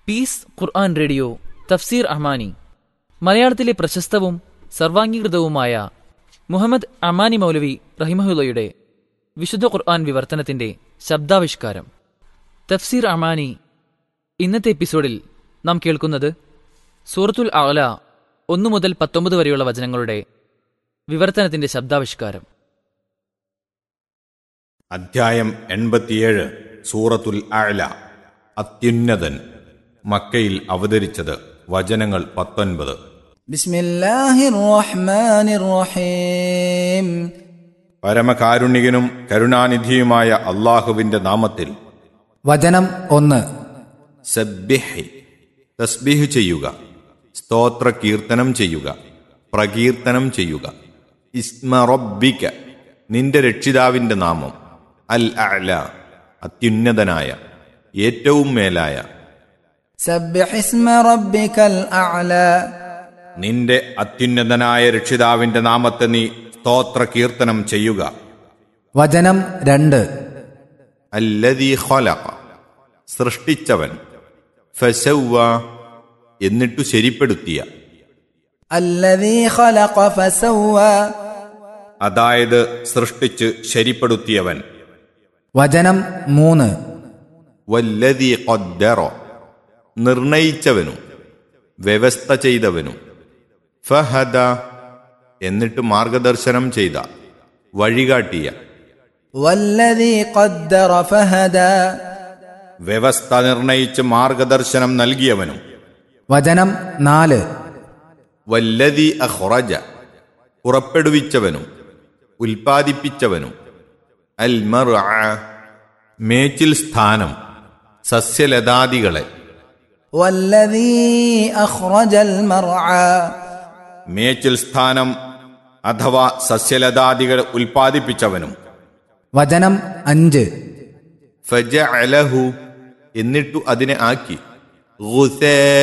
piece ഖുർആൻ radio തഫ്സീർ അഹ്മാനി മലയാളത്തിലെ പ്രശസ്തവും സർവാംഗീകൃതവുമായ മുഹമ്മദ് അമാനി മൗലവി റഹിമഹുല്ലയുടെ വിശുദ്ധ ഖുർആൻ വിവർത്തനത്തിന്റെ ശബ്ദാവിഷ്കാരം തഫ്സീർ അമാനി ഇന്നത്തെ എപ്പിസോഡിൽ നാം കേൾക്കുന്നത് സൂറത്തുൽ അഅല ഒന്നു മുതൽ പത്തൊമ്പത് വരെയുള്ള വചനങ്ങളുടെ വിവർത്തനത്തിന്റെ ശബ്ദാവിഷ്കാരം അധ്യായം എൺപത്തിയേഴ് സൂറത്തുൽ അഅല അത്യുന്നതൻ മക്കയിൽ അവതരിച്ചത് വചനങ്ങൾ പത്തൊൻപത് بسم الله الرحمن الرحيم പരമകാരുണികനും കരുണാനിധിയുമായ അള്ളാഹുവിന്റെ നാമത്തിൽ വചനം ഒന്ന് സബ്ബിഹി തസ്ബിഹ് ചെയ്യുക സ്തോത്ര കീർത്തനം ചെയ്യുക പ്രകീർത്തനം ചെയ്യുക ഇസ്മ റബ്ബിക നിന്റെ രക്ഷിതാവിന്റെ നാമം അൽ അഅല അത്യുന്നതനായ ഏറ്റവും മേലായ سبح اسم ربك الأعلى നിന്റെ അത്യുന്നതനായ രക്ഷിതാവിന്റെ നാമത്തെ നീ സ്തോത്ര കീർത്തനം ചെയ്യുക വചനം രണ്ട് അല്ലദീ ഖലഖ സൃഷ്ടിച്ചവൻ ഫസവ്വ എന്നിട്ടു ശരിപ്പെടുത്തിയ الذي خلق فسوى അതായത് സൃഷ്ടിച്ച് ശരിപ്പെടുത്തിയവൻ വചനം മൂന്ന് വല്ലതീ ഖദ്ദറ നിർണയിച്ചവനും വ്യവസ്ഥ ചെയ്തവനും ഫഹദ എന്നിട്ട് മാർഗദർശനം ചെയ്ത വഴികാട്ടിയ والذي قدر فهدى വ്യവസ്ഥ നിർണയിച്ച് മാർഗദർശനം നൽകിയവനും വചനം നാല് വല്ലതി അഹ്റജ പുറപ്പെടുവിച്ചവനും ഉൽപ്പാദിപ്പിച്ചവനും അൽ മർ മേച്ചിൽ സ്ഥാനം സസ്യലതാദികളെ والذي أخرج المرعى മേച്ചിൽ സ്ഥാനം അഥവാ സസ്യലതാദികൾ ഉൽപ്പാദിപ്പിച്ചവനും വചനം അഞ്ച് ഫജ അലഹു എന്നിട്ടു അതിനെ ആക്കി